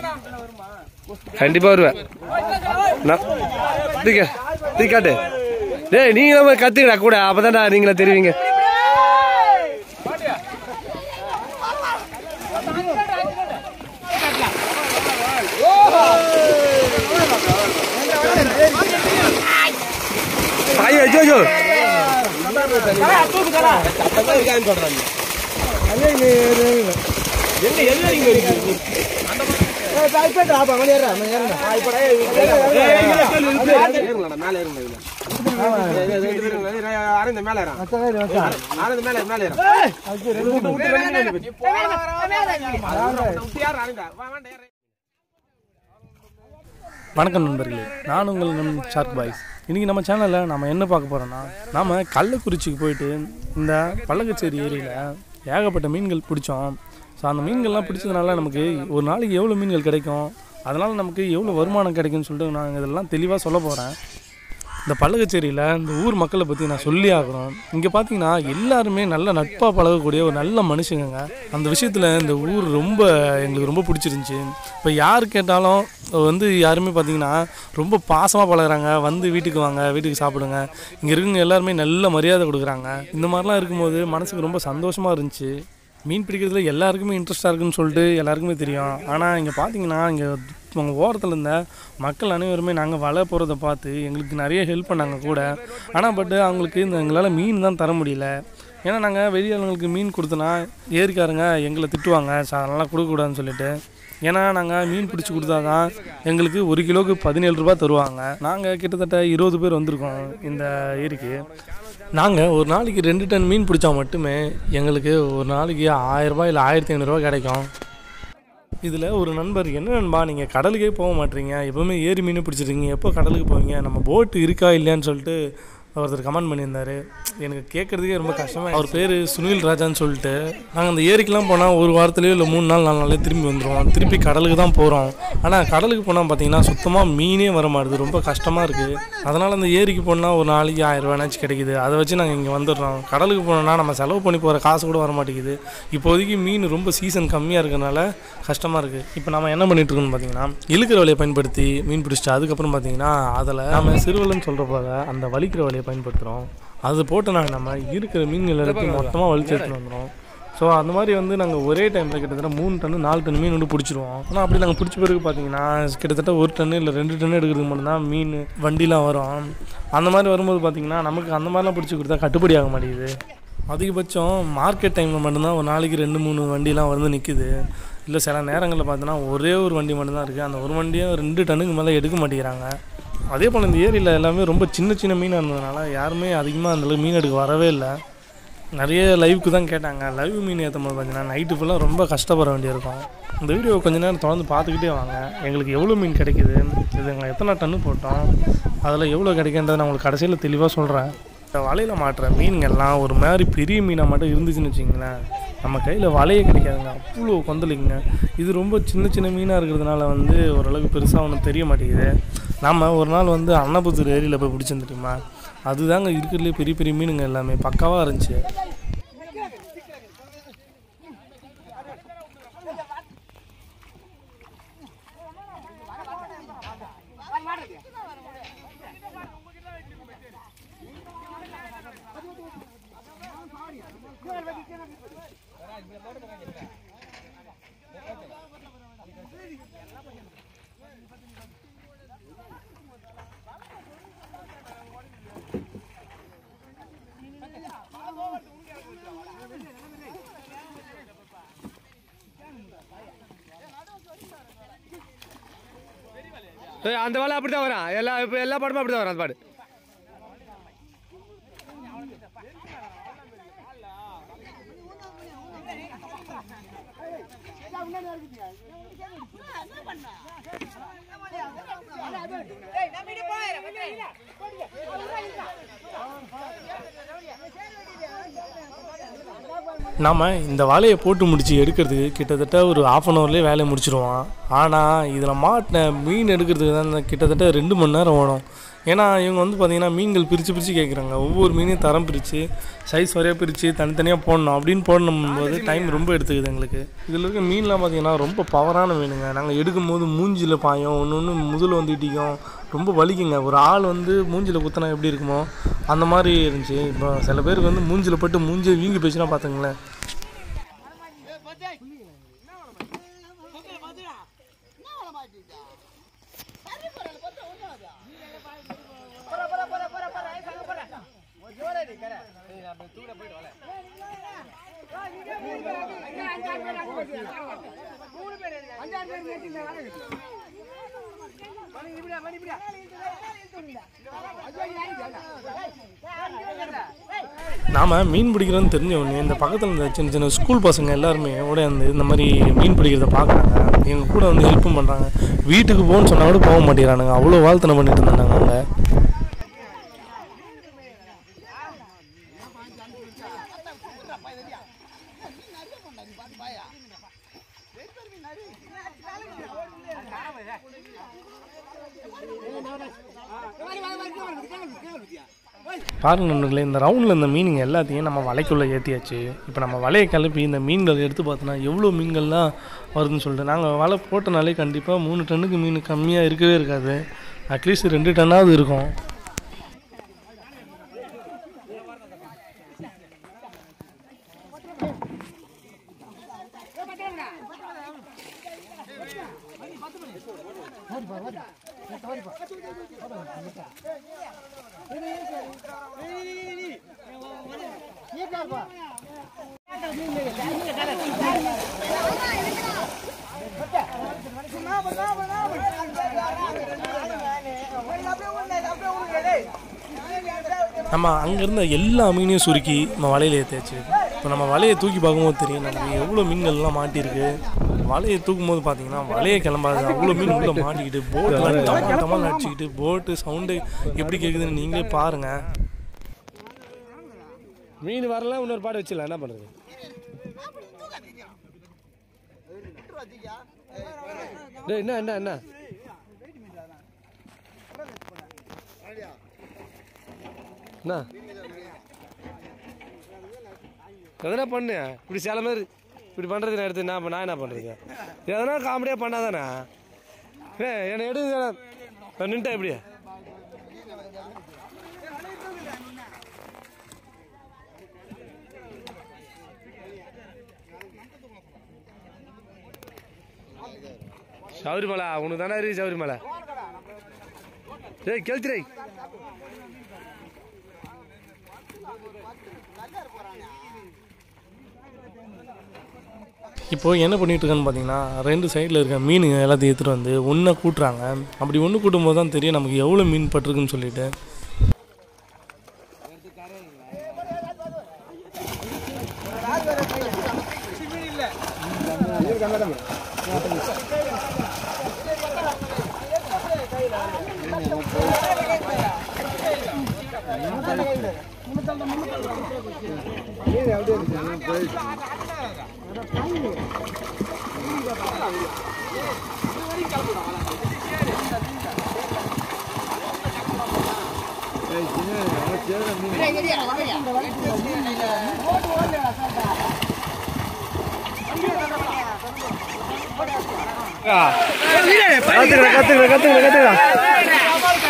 கண்டிப்பா வருவேன் நான் தூக்க தூக்காட்டு டேய் நீங்க நம்ம கத்துக்கடா கூட அப்பதான்டா நீங்களா தெரிவிங்க ஐயோ ஐயோ ஐயோ வணக்கம் நண்பர்களே நான் உங்கள் நம் ஷார்க் பாய்ஸ் இன்றைக்கி நம்ம சேனலில் நம்ம என்ன பார்க்க போகிறோன்னா நாம் கள்ளக்குறிச்சிக்கு போயிட்டு இந்த பள்ளக்கச்சேரி ஏரியில் ஏகப்பட்ட மீன்கள் பிடிச்சோம் ஸோ அந்த மீன்கள்லாம் பிடிச்சதுனால நமக்கு ஒரு நாளைக்கு எவ்வளோ மீன்கள் கிடைக்கும் அதனால் நமக்கு எவ்வளோ வருமானம் கிடைக்கும்னு சொல்லிட்டு நான் இதெல்லாம் தெளிவாக சொல்ல போகிறேன் இந்த பல்லகச்சேரியில் இந்த ஊர் மக்களை பற்றி நான் சொல்லி ஆகணும் இங்கே பார்த்தீங்கன்னா எல்லாருமே நல்ல நட்பாக பழகக்கூடிய ஒரு நல்ல மனுஷங்க அந்த விஷயத்தில் இந்த ஊர் ரொம்ப எங்களுக்கு ரொம்ப பிடிச்சிருந்துச்சி இப்போ யார் கேட்டாலும் வந்து யாருமே பார்த்தீங்கன்னா ரொம்ப பாசமாக பழகுறாங்க வந்து வீட்டுக்கு வாங்க வீட்டுக்கு சாப்பிடுங்க இங்கே இருக்கவங்க எல்லாருமே நல்ல மரியாதை கொடுக்குறாங்க இந்த மாதிரிலாம் இருக்கும்போது மனசுக்கு ரொம்ப சந்தோஷமாக இருந்துச்சு மீன் பிடிக்கிறதுல எல்லாருக்குமே இன்ட்ரெஸ்ட்டாக இருக்குன்னு சொல்லிட்டு எல்லாருக்குமே தெரியும் ஆனால் இங்கே பார்த்தீங்கன்னா இங்கே உங்கள் ஓரத்தில் இருந்த மக்கள் அனைவருமே நாங்கள் வலை போகிறத பார்த்து எங்களுக்கு நிறைய ஹெல்ப் பண்ணாங்க கூட ஆனால் பட்டு அவங்களுக்கு இந்த எங்களால் மீன் தான் தர முடியல ஏன்னா நாங்கள் வெளியாளுங்களுக்கு மீன் கொடுத்தோன்னா ஏரிக்காரங்க எங்களை திட்டுவாங்க ச அதெல்லாம் கொடுக்கக்கூடாதுன்னு சொல்லிட்டு ஏன்னா நாங்கள் மீன் பிடிச்சி கொடுத்தா தான் எங்களுக்கு ஒரு கிலோவுக்கு பதினேழு ரூபா தருவாங்க நாங்கள் கிட்டத்தட்ட இருபது பேர் வந்திருக்கோம் இந்த ஏரிக்கு நாங்கள் ஒரு நாளைக்கு ரெண்டு டன் மீன் பிடிச்சா மட்டுமே எங்களுக்கு ஒரு நாளைக்கு ஆயிரரூபா இல்லை ஆயிரத்தி ஐநூறுரூவா கிடைக்கும் இதில் ஒரு நண்பர் என்ன நண்பா நீங்கள் கடலுக்கே போக மாட்டீங்க எப்போவுமே ஏரி மீன் பிடிச்சிருக்கீங்க எப்போ கடலுக்கு போவீங்க நம்ம போட்டு இருக்கா இல்லையான்னு சொல்லிட்டு ஒருத்தர் கமெண்ட் பண்ணியிருந்தாரு எனக்கு கேட்குறதுக்கே ரொம்ப கஷ்டமாக அவர் பேர் சுனில் ராஜான்னு சொல்லிட்டு நாங்கள் அந்த ஏரிக்கெலாம் போனால் ஒரு வாரத்துலேயோ இல்லை மூணு நாள் நாலு நாளே திரும்பி வந்துடுவோம் திருப்பி கடலுக்கு தான் போகிறோம் ஆனால் கடலுக்கு போனால் பார்த்தீங்கன்னா சுத்தமாக மீனே வர மாட்டுது ரொம்ப கஷ்டமாக இருக்குது அதனால் அந்த ஏரிக்கு போனால் ஒரு நாளைக்கு ஆயிரம் ரூபாய்னாச்சும் கிடைக்குது அதை வச்சு நாங்கள் இங்கே வந்துடுறோம் கடலுக்கு போனோம்னா நம்ம செலவு பண்ணி போகிற காசு கூட வர மாட்டேங்குது இப்போதைக்கு மீன் ரொம்ப சீசன் கம்மியாக இருக்கறனால கஷ்டமாக இருக்குது இப்போ நம்ம என்ன பண்ணிட்டு இருக்கோம்னு பார்த்தீங்கன்னா இழுக்கிற வலையை பயன்படுத்தி மீன் பிடிச்சிட்டு அதுக்கப்புறம் பார்த்தீங்கன்னா அதில் நம்ம சிறுவலன்னு சொல்கிற போல அந்த வலிக்கிற வலையை பயன்படுத்துகிறோம் அது போட்டு நாங்கள் நம்ம இருக்கிற மீன்கள் எல்லாத்தையும் மொத்தமாக வலிச்சு எடுத்துன்னு வந்துடும் ஸோ அந்த மாதிரி வந்து நாங்கள் ஒரே டைமில் கிட்டத்தட்ட மூணு டன்னு நாலு டன் மீன் வந்து பிடிச்சிருவோம் ஆனால் அப்படி நாங்கள் பிடிச்ச பிறகு பார்த்தீங்கன்னா கிட்டத்தட்ட ஒரு டன்னு இல்லை ரெண்டு டன்னு எடுக்கிறதுக்கு மட்டும்தான் மீன் வண்டிலாம் வரும் அந்த மாதிரி வரும்போது பார்த்தீங்கன்னா நமக்கு அந்த மாதிரிலாம் பிடிச்சி கொடுத்தா கட்டுப்படி ஆக மாட்டேங்குது அதிகபட்சம் மார்க்கெட் டைமில் மட்டும்தான் ஒரு நாளைக்கு ரெண்டு மூணு வண்டிலாம் வந்து நிற்குது இல்லை சில நேரங்களில் பார்த்தோன்னா ஒரே ஒரு வண்டி மட்டும்தான் இருக்குது அந்த ஒரு வண்டியும் ரெண்டு டன்னுக்கு மேலே எடுக்க மாட்டேங்கிறாங்க அதே போல் இந்த ஏரியில் எல்லாமே ரொம்ப சின்ன சின்ன மீனாக இருந்ததுனால யாருமே அதிகமாக அந்தளவுக்கு மீன் எடுக்க வரவே இல்லை நிறைய லைவுக்கு தான் கேட்டாங்க லைவ் மீன் ஏற்றும் போது பார்த்தீங்கன்னா நைட்டு ஃபுல்லாக ரொம்ப கஷ்டப்பட வேண்டியிருக்கும் இந்த வீடியோ கொஞ்ச நேரம் தொடர்ந்து பார்த்துக்கிட்டே வாங்க எங்களுக்கு எவ்வளோ மீன் கிடைக்குது இது எங்களை எத்தனை டன்னு போட்டோம் அதில் எவ்வளோ கிடைக்கின்றதை நான் உங்களுக்கு கடைசியில் தெளிவாக சொல்கிறேன் இந்த வலையில் மாட்டுற மீன்கள்லாம் ஒரு மாதிரி பெரிய மீனாக மட்டும் இருந்துச்சுன்னு வச்சிங்களேன் நம்ம கையில் வலையே கிடைக்காதுங்க அவ்வளோ கொந்தளிங்க இது ரொம்ப சின்ன சின்ன மீனாக இருக்கிறதுனால வந்து ஓரளவுக்கு பெருசாக ஒன்றும் தெரிய மாட்டேங்குது நம்ம ஒரு நாள் வந்து அன்னபுத்தூர் ஏரியில் போய் பிடிச்சிருந்து தெரியுமா அதுதாங்க இருக்கிறதுலே பெரிய பெரிய மீனுங்க எல்லாமே பக்காவாக இருந்துச்சு ஏய், அந்த வேலை அப்படிதான் வரான் எல்லா இப்போ எல்லா பாட்டுமே அப்படிதான் வரும் அந்த பாட்டு நாம் இந்த வலையை போட்டு முடிச்சு எடுக்கிறதுக்கு கிட்டத்தட்ட ஒரு ஆஃப் அன் ஹவர்லேயே வேலையை முடிச்சிருவோம் ஆனால் இதில் மாட்டின மீன் எடுக்கிறதுக்கு தான் கிட்டத்தட்ட ரெண்டு மணி நேரம் ஓடும் ஏன்னா இவங்க வந்து பார்த்தீங்கன்னா மீன்கள் பிரித்து பிரித்து கேட்குறாங்க ஒவ்வொரு மீனையும் தரம் பிரித்து சைஸ் வரையாக பிரித்து தனித்தனியாக போடணும் அப்படின்னு போடணும்போது டைம் ரொம்ப எடுத்துக்குது எங்களுக்கு இதில் இருக்க மீன்லாம் பார்த்தீங்கன்னா ரொம்ப பவரான மீனுங்க நாங்கள் எடுக்கும் போது மூஞ்சில் பாயும் ஒன்று ஒன்று முதுல வந்து இடிக்கும் ரொம்ப வலிக்குங்க ஒரு ஆள் வந்து மூஞ்சில் குத்தினா எப்படி இருக்குமோ அந்த மாதிரி இருந்துச்சு இப்போ சில பேருக்கு வந்து மூஞ்சில் பட்டு மூஞ்சி வீங்கி போச்சுன்னா பார்த்துங்களேன் நாம் மீன் பிடிக்கிறோன்னு தெரிஞ்ச உடனே இந்த பக்கத்தில் இந்த சின்ன சின்ன ஸ்கூல் பசங்க எல்லாருமே ஓட அந்த இந்த மாதிரி மீன் பிடிக்கிறத பார்க்குறாங்க எங்கள் கூட வந்து ஹெல்ப்பும் பண்ணுறாங்க வீட்டுக்கு போகணும்னு சொன்னால் கூட போக மாட்டேங்கிறானுங்க அவ்வளோ வாழ்த்தனை பண்ணிட்டு இருந்தாங்க அவங்க பாருங்க நண்பர்களே இந்த ரவுண்டில் இந்த மீனுங்க எல்லாத்தையும் நம்ம வலைக்குள்ளே ஏற்றியாச்சு இப்போ நம்ம வலையை கிளப்பி இந்த மீன்கள் எடுத்து பார்த்தோன்னா எவ்வளோ மீன்கள்லாம் வருதுன்னு சொல்லிட்டு நாங்கள் வலை போட்டனாலே கண்டிப்பாக மூணு டன்னுக்கு மீன் கம்மியாக இருக்கவே இருக்காது அட்லீஸ்ட் ரெண்டு டன்னாவது இருக்கும் நம்ம அங்கே இருந்த எல்லா மீனையும் சுருக்கி நம்ம வலையில் ஏற்றியாச்சு இப்போ நம்ம வலையை தூக்கி பார்க்கும்போது தெரியும் நமக்கு எவ்வளோ மீன்கள்லாம் மாட்டியிருக்கு வலையை தூக்கும் போது பார்த்தீங்கன்னா வலையை கிளம்பாது அவ்வளோ மீன் உள்ள மாட்டிக்கிட்டு போட்டு டமால் அடிச்சுக்கிட்டு போட்டு சவுண்டு எப்படி கேட்குதுன்னு நீங்களே பாருங்கள் மீன் வரலாம் இன்னொரு பாடு வச்சிடலாம் என்ன பண்ணுறது டேய் என்ன என்ன என்ன என்ன எதனா பண்ணு இப்படி சில மாதிரி இப்படி பண்ணுறது நான் எடுத்து நான் நான் என்ன பண்ணுறது எதனா காமெடியாக பண்ணாதானே ஏ என்னை எடுத்து நின்ட்டேன் இப்படியே சௌரிமலை உனக்கு தானே இருக்கு சௌரிமலை ஏய் கேள்த்திரை இப்போ என்ன பண்ணிட்டு இருக்கான்னு பார்த்தீங்கன்னா ரெண்டு சைடில் இருக்க மீனுங்க எல்லாத்தையும் எடுத்துகிட்டு வந்து ஒன்றை கூட்டுறாங்க அப்படி ஒன்று கூட்டும் போது தான் தெரியும் நமக்கு எவ்வளோ மீன் பட்டிருக்குன்னு சொல்லிட்டு கத்துக்கிறேன் கத்துக்கிறேன் கத்துக்கிறேன் கத்துக்கிறேன்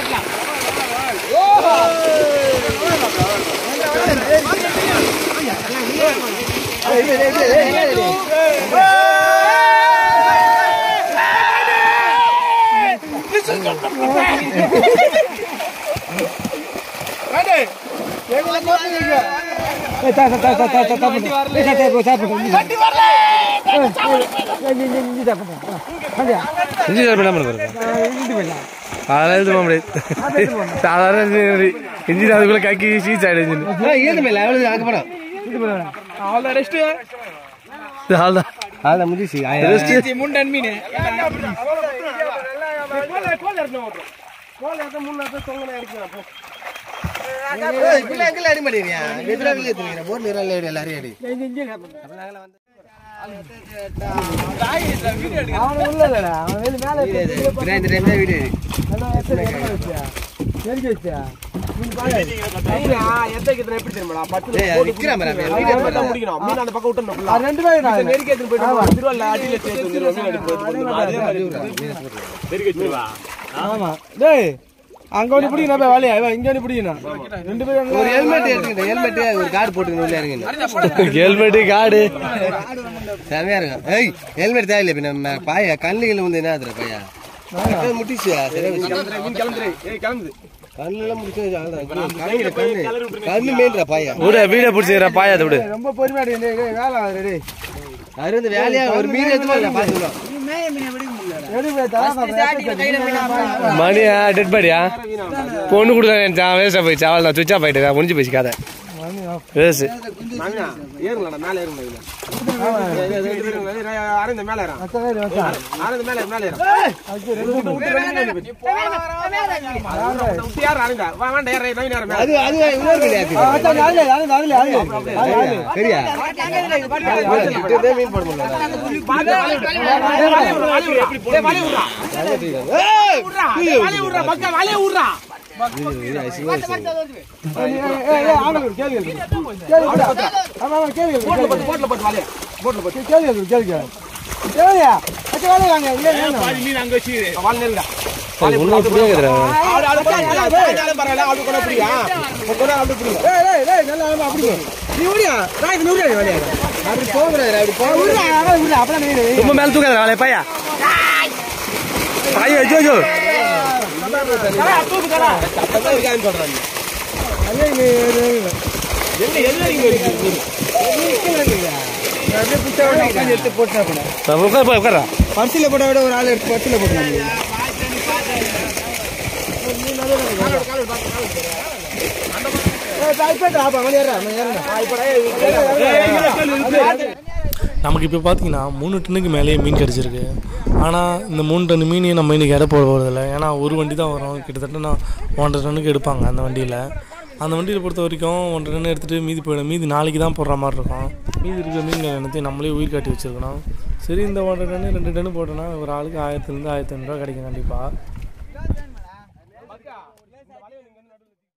இஞ்சி சார் என்ன பண்ணுறது அதெல்லாம் எழுத முடியாது சாதாரண இஞ்சி இஞ்சி அதுக்குள்ள கக்கி சீஸ் ஆயிடுச்சு ஏது மேல எவ்வளவு ஆக்கப்படும் அவ்வளோதான் அதான் முடிச்சு ரெஸ்ட் அங்க ஒண்ணு பிடிக்கணும் வேலையா இங்க ஒண்ணு பிடிக்கணும் ரெண்டு பேரும் ஒரு ஹெல்மெட் எடுத்துக்கிட்டேன் ஹெல்மெட் ஒரு கார்டு போட்டுக்கணும் உள்ள இறங்கணும் ஹெல்மெட்டு காடு செமையா இருக்கும் ஏய் ஹெல்மெட் தேவையில்லை இப்ப நம்ம பாய கண்ணுகள் வந்து என்ன ஆகுதுற பையா கண்ணு முட்டிச்சு சரியா வச்சு. கண்ணுலாம் முடிச்சு அவ்வளவுதான். கண்ணு கண்ணு கண்ணு மெயின்றா பாயா விடு வீடியோ பிடிச்சிக்கிற பாயாத விடு ரொம்ப பொறுமையா வேலை ரெடி அது வந்து வேலையா ஒரு மீன் எடுத்து பாத்துக்கலாம் மணியா டெட் பாடியா பொண்ணு கொடுக்க வேஸ்டா போயிடுச்சு அவள் நான் சுவிட்ச் ஆஃப் ஆயிட்டு முடிஞ்சு போயிடுச்சு கதை வேஸ்ட் அது அது இன்னொரு கிடையாது சரியா இதே மீன் போட முடியல ஒன்றும் புரியாதுடா அப்படி போகிறாரு அப்படி போக ரொம்ப மேல தூக்காத வேலைய பையா பையா ஐயோ ஐயோ உட்கார போய் உட்காரா பர்சில போட்ட விட ஒரு ஆள் எடுத்து பர்சில போட்டு நமக்கு இப்போ பார்த்தீங்கன்னா மூணு டன்னுக்கு மேலேயே மீன் கிடச்சிருக்கு ஆனால் இந்த மூணு டன் மீனையும் நம்ம இன்னைக்கு எடை போட போகிறதில்ல ஏன்னா ஒரு வண்டி தான் வரும் கிட்டத்தட்ட நான் ஒன்றரை டன்னுக்கு எடுப்பாங்க அந்த வண்டியில் அந்த வண்டியில் பொறுத்த வரைக்கும் ஒன்றரை டன் எடுத்துகிட்டு மீதி போயிடும் மீதி நாளைக்கு தான் போடுற மாதிரி இருக்கும் மீதி இருக்கிற மீன்கள் எல்லாத்தையும் நம்மளே உயிர் காட்டி வச்சுருக்கணும் சரி இந்த ஒன்றரை டன்னு ரெண்டு டன்னு போட்டோன்னா ஒரு ஆளுக்கு ஆயிரத்துலேருந்து ஆயிரத்தி ஐநூறுரூவா கிடைக்கும் கண்டிப்பாக